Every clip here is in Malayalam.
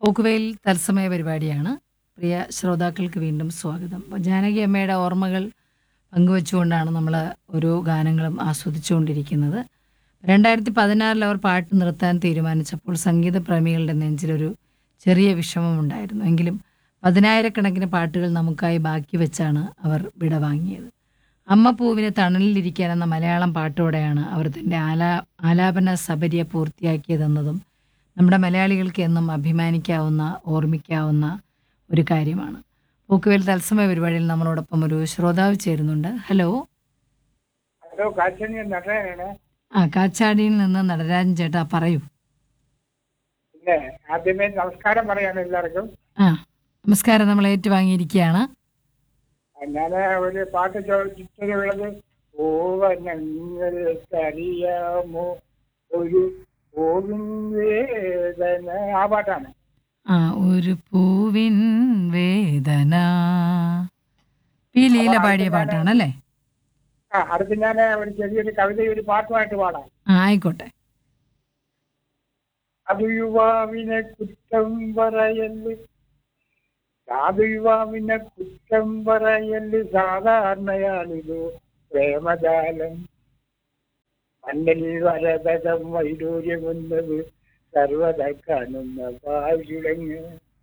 പോക്കുവെയിൽ തത്സമയ പരിപാടിയാണ് പ്രിയ ശ്രോതാക്കൾക്ക് വീണ്ടും സ്വാഗതം അപ്പോൾ ജാനകി അമ്മയുടെ ഓർമ്മകൾ പങ്കുവെച്ചുകൊണ്ടാണ് നമ്മൾ ഓരോ ഗാനങ്ങളും ആസ്വദിച്ചുകൊണ്ടിരിക്കുന്നത് രണ്ടായിരത്തി പതിനാറിൽ അവർ പാട്ട് നിർത്താൻ തീരുമാനിച്ചപ്പോൾ സംഗീത പ്രേമികളുടെ നെഞ്ചിലൊരു ചെറിയ വിഷമമുണ്ടായിരുന്നു എങ്കിലും പതിനായിരക്കണക്കിന് പാട്ടുകൾ നമുക്കായി ബാക്കി വെച്ചാണ് അവർ വിട വാങ്ങിയത് അമ്മ പൂവിന് തണലിലിരിക്കാൻ എന്ന മലയാളം പാട്ടോടെയാണ് അവർ തൻ്റെ ആലാ ആലാപന സബരിയ പൂർത്തിയാക്കിയതെന്നതും നമ്മുടെ മലയാളികൾക്ക് എന്നും അഭിമാനിക്കാവുന്ന ഓർമ്മിക്കാവുന്ന ഒരു കാര്യമാണ് പോക്കുവേൽ തത്സമയ പരിപാടിയിൽ നമ്മളോടൊപ്പം ഒരു ശ്രോതാവ് ചേരുന്നുണ്ട് ഹലോ ഹലോ കാച്ചണി നടനാണ് ആ കാച്ചാടിയിൽ നിന്ന് നടരാജൻ ചേട്ടാ പറയൂ പിന്നെ ആദ്യമേ നമസ്കാരം പറയാണ് എല്ലാവർക്കും ആ നമസ്കാരം നമ്മൾ ഏറ്റുവാങ്ങിയിരിക്കുകയാണ് ഞാൻ ഒരു പാട്ട് ചോദിച്ചിട്ടുള്ളത് ഓവനങ്ങൾക്കറിയാമോ ഒരു പൂവിൻ വേദന ആ പാട്ടാണ് ആ ഒരു പൂവിൻ വേദന പി ലീല പാടിയ പാട്ടാണല്ലേ ആ അടുത്ത് ഞാൻ ഒരു ചെറിയൊരു കവിത ഒരു പാട്ടുമായിട്ട് പാടാം ആ ആയിക്കോട്ടെ അത് യുവാവിനെ കുറ്റം പറയല് സാധു യുവാവിനെ കുറ്റം പറയല് സാധാരണയാണിത് പ്രേമജാലം മണ്ണിൽ വരതകം വൈഡൂര്യമെന്നത് സർവത കാണുന്ന വായുടങ്ങ്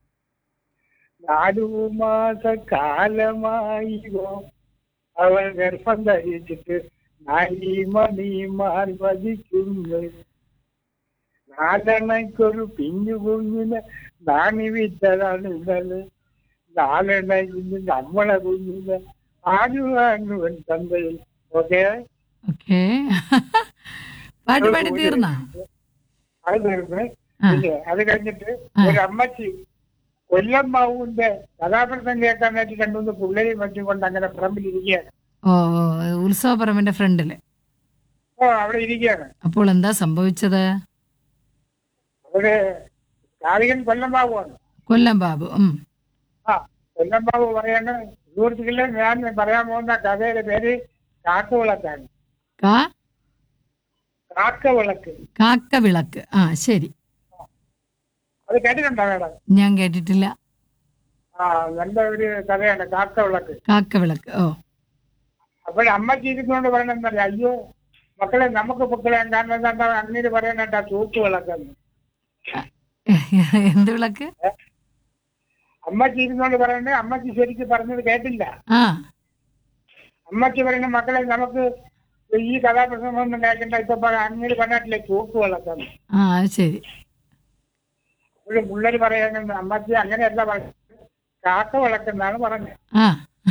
നാലു മാസ കാലമായിവോ അവൾ ഗർഭം ധരിച്ചിട്ട് നാലി മണിമാർ വധിക്കുന്നു നാലെണ്ണയ്ക്കൊരു പിഞ്ഞു കുഞ്ഞിന് നാണി വിറ്റതാണ് ഇന്നലെ നാലെണ്ണ കുഞ്ഞ് നമ്മളെ കുഞ്ഞിന് ആരു വാങ്ങുവൻ തന്തയിൽ ഓക്കെ ഓക്കെ പാട്ട് പാടി തീർന്നാ അത് തീർന്ന് ആ. ഇല്ലേ, അത് കഴിഞ്ഞിട്ട് ആ. ഒരു അമ്മച്ചി കൊല്ലം ബാബുവിന്റെ കഥാപ്രസം കേൾക്കാനായിട്ട് രണ്ടുമൂന്ന് പിള്ളേരെയും മറ്റും കൊണ്ട് അങ്ങനെ പറമ്പിലിരിക്കുകയാണ് ഓ ഓ, ഉത്സവപ്പറമ്പിന്റെ ഫ്രണ്ടില് ഓ അവിടെ ഇരിക്കുകയാണ് അപ്പോൾ എന്താ സംഭവിച്ചത് അവിടെ കാളികൻ കൊല്ലം ബാബുവാണ് കൊല്ലം ബാബു ഉം ആ കൊല്ലം ബാബു പറയാണ് സുഹൃത്തുക്കളെ ഞാൻ പറയാൻ പോകുന്ന കഥയുടെ പേര് കാക്കവിളക്കാണ് കാ കാക്കവിളക്ക് കാക്ക വിളക്ക് ആ ശരി അത് കേട്ടിട്ടുണ്ടോ മേഡം ഞാൻ കേട്ടിട്ടില്ല ആ നല്ല ഒരു കഥയാണ് കാക്കവിളക്ക് കാക്ക വിളക്ക് ഓ അപ്പോൾ അമ്മച്ചി ഇരുന്നുകൊണ്ട് പറയണെന്നല്ല അയ്യോ മക്കളെ നമുക്ക് മക്കളെ കാരണം എന്താ അങ്ങനെ പറയണ തൂക്ക് വിളക്കെന്ന് എന്ത് വിളക്ക് അമ്മച്ചി ഇരുന്നുകൊണ്ട് പറയണേ അമ്മച്ചി ശരിക്ക് പറഞ്ഞത് കേട്ടില്ല ആ അമ്മച്ചി പറയുന്ന മക്കളെ നമുക്ക് ഈ കഥാപ്രസംഗം ഒന്നും കേൾക്കണ്ട ഇപ്പൊ അങ്ങനെ പറഞ്ഞിട്ടില്ലേ തൂക്ക് വിളക്കെന്ന് ആ അത് ശരി ഒരു പിള്ളേര് പറയാൻ അമ്മച്ചി അങ്ങനെയല്ല പറഞ്ഞത് കാക്ക വിളക്കെന്നാണ് പറഞ്ഞത് ആ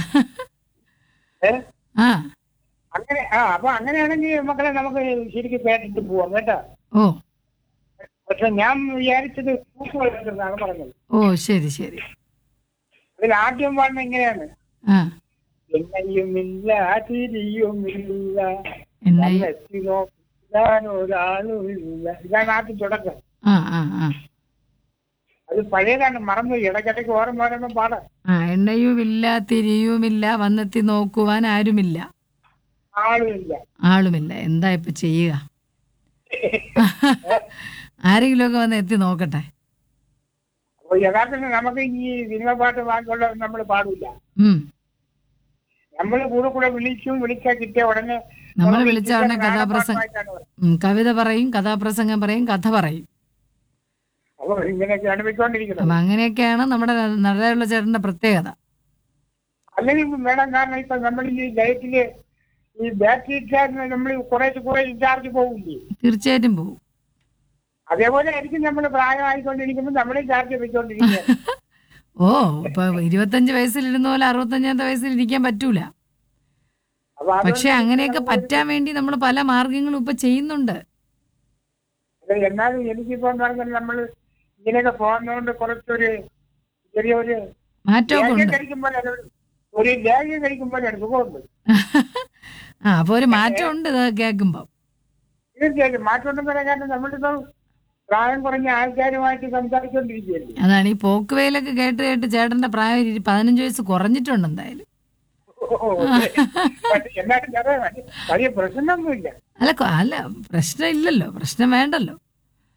ഏ ആ അങ്ങനെ ആ അപ്പൊ അങ്ങനെയാണെങ്കിൽ മക്കളെ നമുക്ക് ശരിക്കും കേട്ടിട്ട് പോവാം കേട്ടോ ഓ പക്ഷെ ഞാൻ വിചാരിച്ചത് തൂക്ക് വിളക്കെന്നാണ് പറഞ്ഞത് ഓ ശരി ശരി അതിൽ ആദ്യം പറഞ്ഞ ഇങ്ങനെയാണ് ആ എണ്ണയുമില്ല തിരിയുമില്ല എന്നെ കണ്ണെത്തി നോക്കാൻ ഒരാളുമില്ല ഇതാണ് ആദ്യം തുടക്കം ആ ആ ആ അത് പഴയതാണ് മറന്നു ഇടയ്ക്കിടയ്ക്ക് ഓർമ്മ വരുമ്പോൾ പാടാം ആ എണ്ണയുമില്ല തിരിയുമില്ല വന്നെത്തി നോക്കുവാൻ ആരുമില്ല ആളുമില്ല ആളുമില്ല എന്താ ഇപ്പൊ ചെയ്യുക ആരെങ്കിലും ഒക്കെ വന്ന് എത്തി നോക്കട്ടെ അപ്പൊ യഥാർത്ഥത്തിൽ നമുക്ക് ഈ സിനിമ പാട്ട് ബാക്കിയുള്ള നമ്മൾ പാടില്ല ഉം നമ്മൾ കൂടെ കൂടെ വിളിച്ചും വിളിച്ചാൽ കിട്ടിയ ഉടനെ നമ്മൾ വിളിച്ച ഉടനെ നാടൻ കഥാപ്രസംഗം പാട്ടുമായിട്ടാണ് വരുന്നത്. ഉം, കവിത പറയും കഥാപ്രസംഗം പറയും കഥ പറയും അപ്പൊ ഇങ്ങനെയൊക്കെയാണ് പോയിക്കൊണ്ടിരിക്കുന്നത് അപ്പൊ അങ്ങനെയൊക്കെയാണ് നമ്മുടെ നടയുള്ള ചേട്ടന്റെ പ്രത്യേകത അല്ലെങ്കിൽ മേഡം കാരണം ഇപ്പൊ നമ്മൾ ഈ ഡയറ്റില് ഈ ബാറ്ററി ഇട്ടാൽ നമ്മൾ കുറേശ്ശെ കുറെ ഇൻചാർജ് പോകില്ലേ തീർച്ചയായിട്ടും പോകും അതേപോലെ ആയിരിക്കും നമ്മൾ പ്രായമായിക്കൊണ്ടിരിക്കുമ്പോൾ നമ്മളെ ചാർജ് വെച്ചോണ്ടിരിക്കുക ഓ ഇപ്പൊ ഇരുപത്തഞ്ച് വയസ്സിലിരുന്ന പോലെ അറുപത്തഞ്ചാമത്തെ വയസ്സിൽ ഇരിക്കാൻ പറ്റൂല അപ്പൊ അത് പക്ഷെ അങ്ങനെയൊക്കെ പറ്റാൻ വേണ്ടി നമ്മൾ പല മാർഗങ്ങളും ഇപ്പൊ ചെയ്യുന്നുണ്ട് അത് എന്നാലും എനിക്കിപ്പോ പറഞ്ഞാൽ നമ്മൾ ഇങ്ങനെയൊക്കെ പോകുന്നതുകൊണ്ട് കുറച്ചൊരു ചെറിയൊരു മാറ്റമൊക്കെ ലേഖ്യം ഉണ്ട് കഴിക്കുമ്പോൾ ഒരു ലേഖ്യം കഴിക്കുമ്പോൾ സുഖമുണ്ട് ആ അപ്പൊ ഒരു മാറ്റം ഉണ്ട് ഇത് കേൾക്കുമ്പോ തീർച്ചയായിട്ടും മാറ്റമുണ്ടെന്ന് പറയാൻ കാരണം നമ്മളിപ്പോ പ്രായം കുറഞ്ഞ ആൾക്കാരുമായിട്ട് സംസാരിച്ചുകൊണ്ടിരിക്കുകയല്ലേ അതാണ് ഈ പോക്കുവയിലൊക്കെ കേട്ട് കേട്ട് ചേട്ടന്റെ പ്രായം ഇരു- പതിനഞ്ച് വയസ്സ് കുറഞ്ഞിട്ടുണ്ട് എന്തായാലും ഓ, പക്ഷെ എന്നാലും ചെറിയ വലിയ പ്രശ്നമൊന്നുമില്ല അല്ല കൊ- അല്ല പ്രശ്നം ഇല്ലല്ലോ പ്രശ്നം വേണ്ടല്ലോ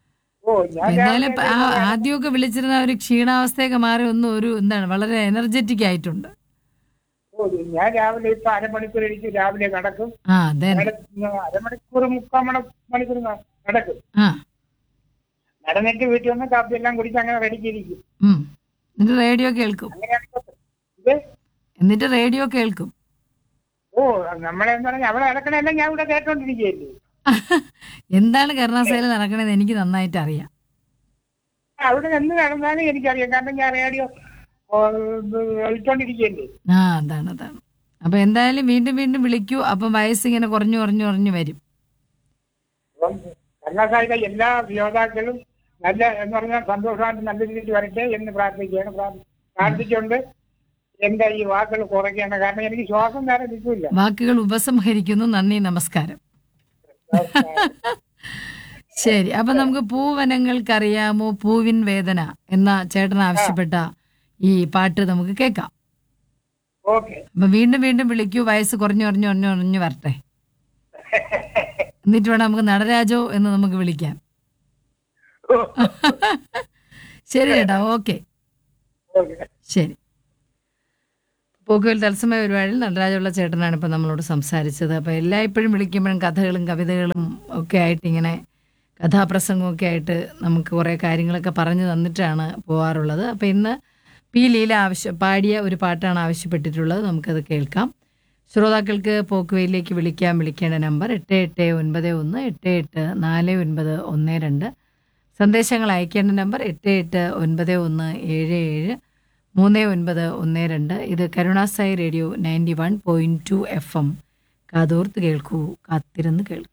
ഓ ഞാൻ എന്തായാലും ഇപ്പൊ ആ രാവിലെ ആദ്യമൊക്കെ വിളിച്ചിരുന്ന ആ ഒരു ക്ഷീണാവസ്ഥയൊക്കെ മാറി ഒന്നും ഒരു എന്താണ് വളരെ എനർജറ്റിക് ആയിട്ടുണ്ട് ഓ, ഞാൻ രാവിലെ ഇപ്പൊ അരമണിക്കൂർ എനിക്ക് രാവിലെ നടക്കും ആ അതെ നട- അരമണിക്കൂർ മുക്കാൽ മണി മണിക്കൂർ ന- നടക്കും ആ നടന്നിട്ട് വീട്ടിൽ വന്ന് കാപ്പി എല്ലാം കുടിച്ച് അങ്ങനെ റെഡിക്കിരിക്കും ഉം എന്നിട്ട് റേഡിയോ കേൾക്കും അങ്ങനെയാണ് ഇപ്പൊ. ഇത് എന്നിട്ട് റേഡിയോ കേൾക്കും ഓ നമ്മളെന്ന് പറഞ്ഞാൽ അവിടെ നടക്കണെല്ലാം ഞാൻ ഇവിടെ കേട്ടോണ്ടിരിക്കുകയല്ലേ എന്താണ് കരുണാസേല നടക്കണതെന്ന് എനിക്ക് നന്നായിട്ട് അറിയാം അവിടെ എന്ന് നടന്നാലും എനിക്കറിയാം കാരണം ഞാൻ റേഡിയോ വിളിച്ചോണ്ടിരിക്കുകയല്ലേ ആ അതാണ് അതാണ് അപ്പൊ എന്തായാലും വീണ്ടും വീണ്ടും വിളിക്കൂ അപ്പം വയസ്സിങ്ങനെ കുറഞ്ഞു കുറഞ്ഞു കുറഞ്ഞു വരും അപ്പം കർണാസായിക എല്ലാ യോദ്ധാക്കളും നല്ല എന്ന് പറഞ്ഞാൽ സന്തോഷമായിട്ട് നല്ല രീതിയിൽ വരട്ടെ എന്ന് പ്രാർത്ഥിക്കുകയാണ് പ്രാർത്ഥി- പ്രാർത്ഥിച്ചുകൊണ്ട് എന്റെ ഈ വാക്കുകൾ കുറയ്ക്കുകയാണ് കാരണം എനിക്ക് ശ്വാസം നേരെ നിൽക്കില്ല വാക്കുകൾ ഉപസംഹരിക്കുന്നു നന്ദി നമസ്കാരം ശരി അപ്പൊ നമുക്ക് പൂവനങ്ങൾക്കറിയാമോ പൂവിൻ വേദന എന്ന ചേട്ടൻ ആവശ്യപ്പെട്ട ഈ പാട്ട് നമുക്ക് കേൾക്കാം ഓക്കെ അപ്പൊ വീണ്ടും വീണ്ടും വിളിക്കൂ വയസ്സ് കുറഞ്ഞു കുറഞ്ഞു കുറഞ്ഞു കുറഞ്ഞു വരട്ടെ എന്നിട്ട് വേണം നമുക്ക് നടരാജോ എന്ന് നമുക്ക് വിളിക്കാം ശരി ചേട്ടാ ഓക്കെ ഓക്കെ ശരി പോക്കുവൽ തത്സമയ പരിപാടിയിൽ നടരാജുള്ള ചേട്ടനാണ് ഇപ്പം നമ്മളോട് സംസാരിച്ചത് അപ്പോൾ എല്ലായ്പ്പോഴും വിളിക്കുമ്പോഴും കഥകളും കവിതകളും ഒക്കെ ആയിട്ട് ഇങ്ങനെ കഥാപ്രസംഗമൊക്കെ ആയിട്ട് നമുക്ക് കുറേ കാര്യങ്ങളൊക്കെ പറഞ്ഞു തന്നിട്ടാണ് പോകാറുള്ളത് അപ്പോൾ ഇന്ന് പി ലീല ആവശ്യം പാടിയ ഒരു പാട്ടാണ് ആവശ്യപ്പെട്ടിട്ടുള്ളത് നമുക്കത് കേൾക്കാം ശ്രോതാക്കൾക്ക് പോക്കുവയിലേക്ക് വിളിക്കാൻ വിളിക്കേണ്ട നമ്പർ എട്ട് എട്ട് ഒൻപത് ഒന്ന് എട്ട് എട്ട് നാല് ഒൻപത് ഒന്ന് രണ്ട് സന്ദേശങ്ങൾ അയക്കേണ്ട നമ്പർ എട്ട് എട്ട് ഒൻപത് ഒന്ന് ഏഴ് ഏഴ് മൂന്ന് ഒൻപത് ഒന്ന് രണ്ട് ഇത് Karunasai radio ninety one point two F M കാതോർത്ത് കേൾക്കൂ കാത്തിരുന്ന് കേൾക്കൂ